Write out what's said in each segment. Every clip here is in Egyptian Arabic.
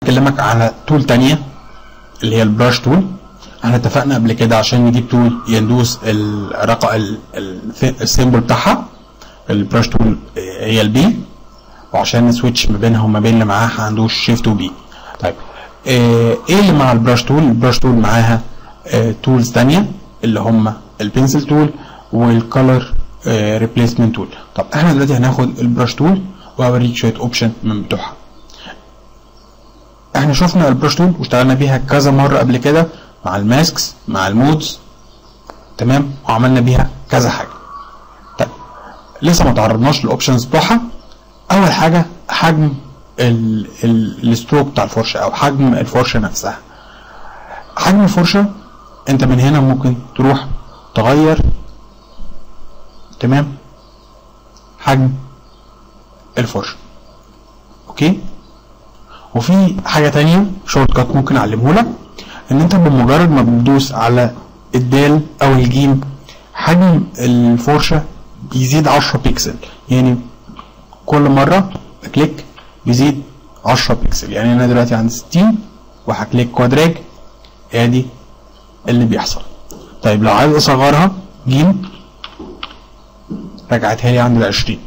اكلمك على تول تانية اللي هي البراش تول احنا اتفقنا قبل كده عشان نجيب تول يندوس الرقم السيمبل بتاعها البراش تول هي البي وعشان نسويتش ما بينها وما بين اللي معاها هندوس شيفت وبي طيب اه ايه اللي مع البراش تول البراش تول معاها اه تولز تانية اللي هم البنسل تول والكالر ريبليسمنت تول طب احنا دلوقتي هناخد البراش تول وهوريك شويه اوبشن من بتوعها احنا شفنا البراش تول واشتغلنا بيها كذا مره قبل كده مع الماسكس مع المودز تمام وعملنا بيها كذا حاجه طيب لسه ما تعرضناش للاوبشنز بتوعها اول حاجه حجم الستروك بتاع الفرشه او حجم الفرشه نفسها حجم الفرشه انت من هنا ممكن تروح تغير تمام حجم الفرشه اوكي وفي حاجه تانية شورت كات ممكن اعلمه لك ان انت بمجرد ما بتدوس على الدال او الجيم حجم الفرشه بيزيد 10 بيكسل يعني كل مره بكليك بيزيد 10 بيكسل يعني انا دلوقتي عند 60 وهكليك كوادراج ادي اللي بيحصل طيب لو عايز اصغرها جيم رجعتها لي عند ال 20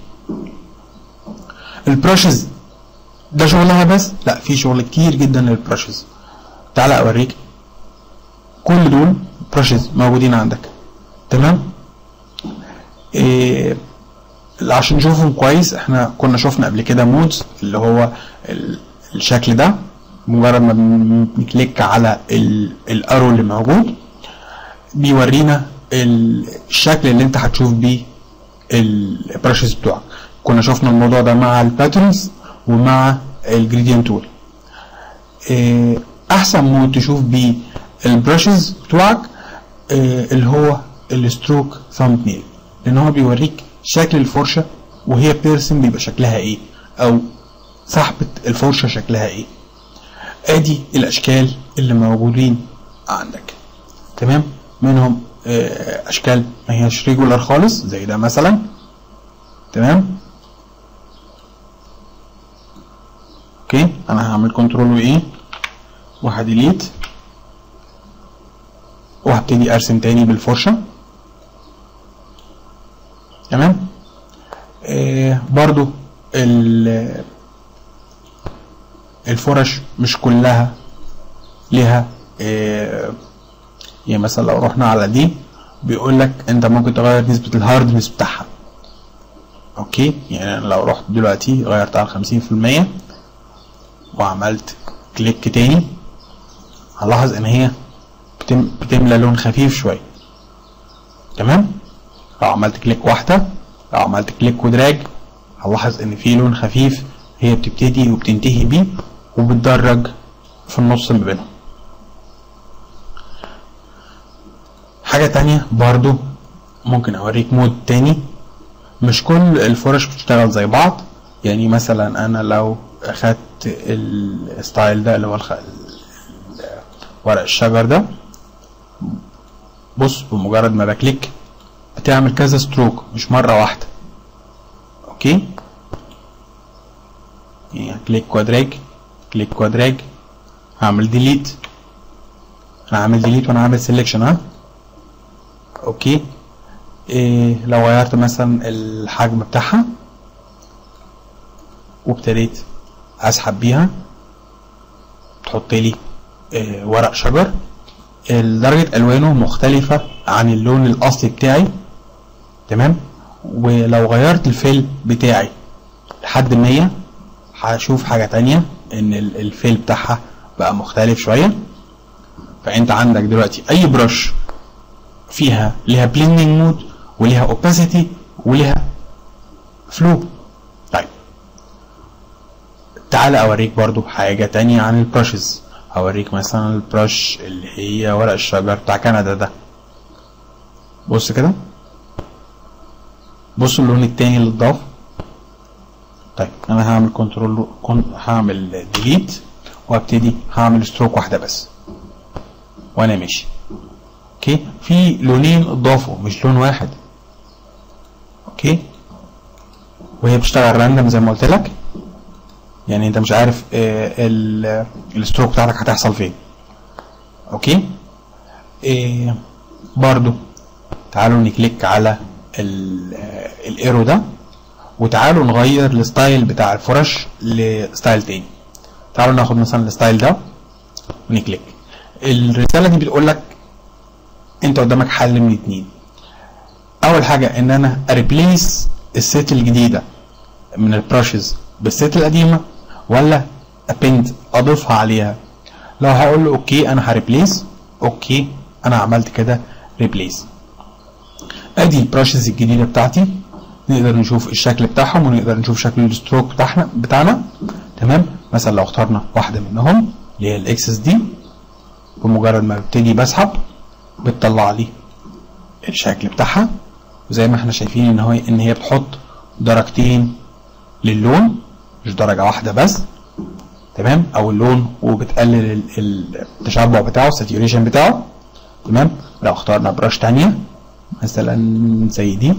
البراشز ده شغلها بس لا في شغل كتير جدا للبراشز تعالى اوريك كل دول براشز موجودين عندك تمام إيه عشان نشوفهم كويس احنا كنا شفنا قبل كده مودز اللي هو الشكل ده مجرد ما بنكليك على الارو اللي موجود بيورينا الشكل اللي انت هتشوف بيه البراشز بتوعك كنا شفنا الموضوع ده مع الباترنز ومع الجريدينت تول اه احسن مود تشوف بيه البراشز بتوعك اه اللي هو الستروك ثامب نيل لان هو بيوريك شكل الفرشه وهي بيرسم بيبقى شكلها ايه او سحبه الفرشه شكلها ايه ادي الاشكال اللي موجودين عندك تمام منهم اه اشكال ما هياش ريجولار خالص زي ده مثلا تمام اوكي انا هعمل كنترول وايه وهديليت وهبتدي ارسم تاني بالفرشه تمام آه برضو الفرش مش كلها ليها آه يعني مثلا لو رحنا على دي بيقول لك انت ممكن تغير نسبة الهاردنس بتاعها اوكي يعني لو رحت دلوقتي غيرت على خمسين في المية وعملت كليك تاني هلاحظ ان هي بتم بتملى لون خفيف شوية تمام لو عملت كليك واحدة لو عملت كليك ودراج هلاحظ ان في لون خفيف هي بتبتدي وبتنتهي بيه وبتدرج في النص ما بينهم حاجة تانية برضو ممكن اوريك مود تاني مش كل الفرش بتشتغل زي بعض يعني مثلا انا لو اخدت الستايل ده اللي هو الخ... ورق الشجر ده بص بمجرد ما بكليك بتعمل كذا ستروك مش مرة واحدة اوكي يعني كليك كوادراج كليك كوادراج هعمل ديليت انا عامل ديليت وانا عامل سيلكشن ها اوكي إيه لو غيرت مثلا الحجم بتاعها وابتديت اسحب بيها تحط لي إيه ورق شجر درجة الوانه مختلفة عن اللون الاصلي بتاعي تمام ولو غيرت الفيل بتاعي لحد مية هشوف حاجة تانية ان الفيل بتاعها بقى مختلف شوية فانت عندك دلوقتي اي برش فيها ليها بليندنج مود وليها اوباسيتي وليها فلو طيب تعال اوريك برضو حاجة تانية عن البرشز هوريك مثلا البرش اللي هي ورق الشجر بتاع كندا ده بص كده بص اللون التاني اللي اتضاف طيب انا هعمل كنترول هعمل ديليت وابتدي هعمل ستروك واحده بس وانا ماشي اوكي في لونين اتضافوا مش لون واحد اوكي وهي بتشتغل راندم زي ما قلت لك يعني انت مش عارف آه، ال- الستروك بتاعتك هتحصل فين اوكي إيه برضو تعالوا نكليك على ال- آه، الايرو ده وتعالوا نغير الستايل بتاع الفرش لستايل تاني تعالوا ناخد مثلا الستايل ده ونكليك الرساله دي بتقول لك انت قدامك حل من اتنين اول حاجه ان انا اريبليس الست الجديده من البراشز بالست القديمه ولا ابند اضيفها عليها لو هقول له اوكي انا هريبليس اوكي انا عملت كده ريبليس ادي البراشز الجديده بتاعتي نقدر نشوف الشكل بتاعهم ونقدر نشوف شكل الستروك بتاعنا بتاعنا تمام مثلا لو اخترنا واحده منهم اللي هي الاكسس دي بمجرد ما ببتدي بسحب بتطلع لي الشكل بتاعها وزي ما احنا شايفين ان هو ان هي بتحط درجتين للون مش درجه واحده بس تمام او اللون وبتقلل ال- ال- التشبع بتاعه الساتيوريشن بتاعه تمام لو اخترنا براش تانية مثلا زي دي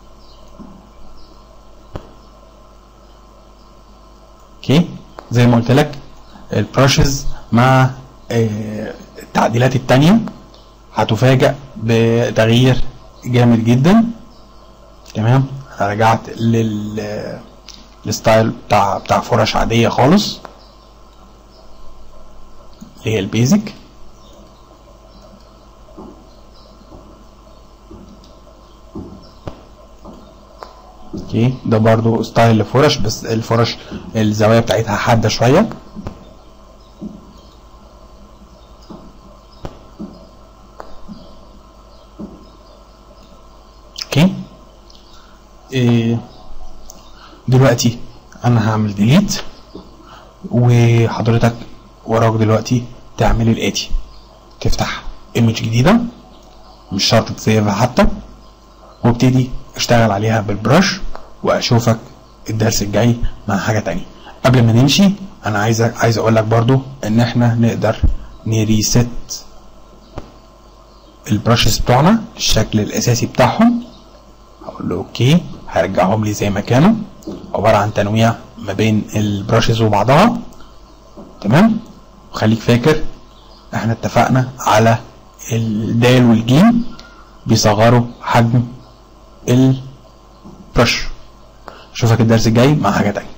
اوكي زي ما قلت لك البراشز مع آه، التعديلات التانية هتفاجأ بتغيير جامد جدا تمام انا رجعت لل الستايل بتاع بتاع فرش عادية خالص اللي هي البيزك اوكي ده برضو ستايل لفرش بس الفرش الزوايا بتاعتها حادة شوية اوكي إيه دلوقتي انا هعمل ديليت وحضرتك وراك دلوقتي تعمل الاتي تفتح ايمج جديده مش شرط تسيبها حتى وابتدي اشتغل عليها بالبرش واشوفك الدرس الجاي مع حاجه تانية قبل ما نمشي انا عايز عايز اقول لك برضو ان احنا نقدر نريست البراشز بتوعنا الشكل الاساسي بتاعهم هقول له اوكي هرجعهم لي زي ما كانوا عباره عن تنويع ما بين البراشز وبعضها تمام وخليك فاكر احنا اتفقنا على الدال والجيم بيصغروا حجم البرش اشوفك الدرس الجاي مع حاجه تانية